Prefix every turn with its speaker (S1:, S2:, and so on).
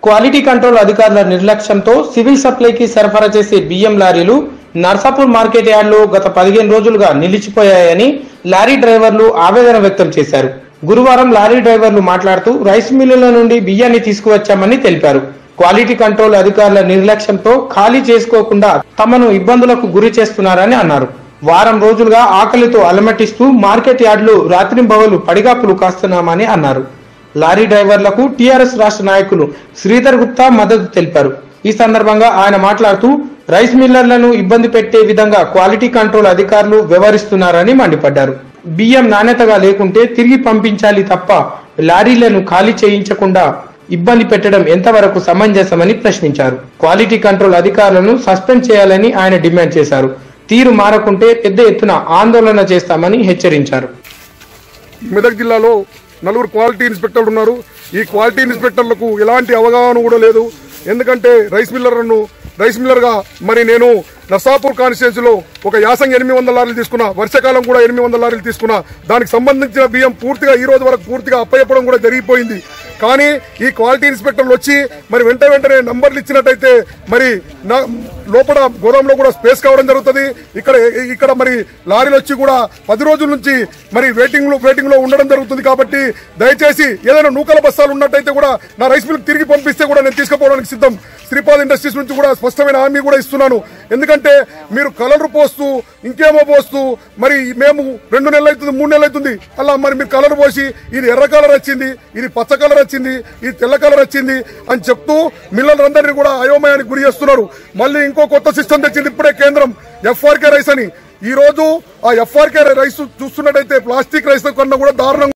S1: quality control అధికారుల నిర్లక్ష్యంతో civil సప్లైకి సరఫరా చేసే బియ్యం లారీలు నర్సాపూర్ మార్కెట్ యార్డ్లో గత పదిహేను రోజులుగా నిలిచిపోయాయని లారీ డ్రైవర్లు ఆవేదన వ్యక్తం చేశారు గురువారం లారీ డ్రైవర్లు మాట్లాడుతూ రైస్ మిల్లుల నుండి బియ్యాన్ని తీసుకువచ్చామని తెలిపారు క్వాలిటీ కంట్రోల్ అధికారుల నిర్లక్ష్యంతో ఖాళీ చేసుకోకుండా తమను ఇబ్బందులకు గురి చేస్తున్నారని అన్నారు వారం రోజులుగా ఆకలితో అలమటిస్తూ మార్కెట్ యార్డులు రాత్రింబవలు పడిగాపులు కాస్తున్నామని అన్నారు లారీ డ్రైవర్లకు టీఆర్ఎస్ రాష్ట్ర నాయకులు శ్రీధర్ గుప్తా మద్దతు తెలిపారు ఈ సందర్భంగా ఆయన మాట్లాడుతూ రైస్ మిల్లర్లను ఇబ్బంది పెట్టే విధంగా క్వాలిటీ కంట్రోల్ అధికారులు వ్యవహరిస్తున్నారని మండిపడ్డారు బియ్యం నాణ్యతగా లేకుంటే తిరిగి పంపించాలి తప్ప లారీలను ఖాళీ చేయించకుండా ఇబ్బంది పెట్టడం ఎంతవరకు సమంజసమని ప్రశ్నించారు క్వాలిటీ కంట్రోల్ అధికారులను సస్పెండ్ చేయాలని ఆయన డిమాండ్ చేశారు తీరు మారకుంటే పెద్ద ఎత్తున ఆందోళన చేస్తామని హెచ్చరించారు
S2: మెదక్ జిల్లాలో నలుగురు క్వాలిటీ ఇన్స్పెక్టర్లు ఉన్నారు ఈ క్వాలిటీ ఇన్స్పెక్టర్లకు ఎలాంటి అవగాహన కూడా లేదు ఎందుకంటే రైస్ మిల్లర్లను రైస్ మిల్లర్గా మరి నేను నర్సాపూర్ కాన్స్టిట్యున్సీలో ఒక యాసంగి ఎనిమిది వందల లారీలు తీసుకున్నా వర్షాకాలం కూడా ఎనిమిది వందల లారీలు తీసుకున్నా దానికి సంబంధించిన బియ్యం పూర్తిగా ఈ రోజు వరకు పూర్తిగా అప్పయ్యపడం కూడా జరిగిపోయింది కానీ ఈ క్వాలిటీ ఇన్స్పెక్టర్లు వచ్చి మరి వెంట వెంటనే నంబర్లు ఇచ్చినట్టయితే మరి నా లోపల గోదాంలో కూడా స్పేస్ కావడం జరుగుతుంది ఇక్కడ ఇక్కడ మరి లారీలు వచ్చి కూడా పది రోజుల నుంచి మరి వెయిటింగ్ లో వెయిటింగ్ లో ఉండడం జరుగుతుంది కాబట్టి దయచేసి ఏదైనా నూకల బస్తాలు ఉన్నట్టయితే కూడా నా రైస్ మిల్ తిరిగి పంపిస్తే కూడా నేను తీసుకుపోవడానికి సిద్ధం శ్రీపాద్ ఇండస్ట్రీస్ నుంచి కూడా స్పష్టమైన హామీ కూడా ఇస్తున్నాను ఎందుకంటే మీరు కలర్ పోస్తూ ఇంకేమో పోస్తూ మరి మేము రెండు నెలలు అవుతుంది మూడు నెలలు అవుతుంది అలా మరి మీరు కలర్ పోసి ఇది ఎర్ర కలర్ వచ్చింది ఇది పచ్చ కలర్ వచ్చింది ఇది తెల్ల కలర్ వచ్చింది అని చెప్తూ మిల్లలందరినీ కూడా అయోమయానికి గురి చేస్తున్నారు మళ్ళీ ఇంకో కొత్త సిస్టమ్ తెచ్చింది ఇప్పుడే కేంద్రం ఎఫ్ఆర్కే రైస్ అని ఈ రోజు ఆ ఎఫ్ఆర్కే రైస్ చూస్తున్నట్టయితే ప్లాస్టిక్ రైస్ కన్నా కూడా దారుణంగా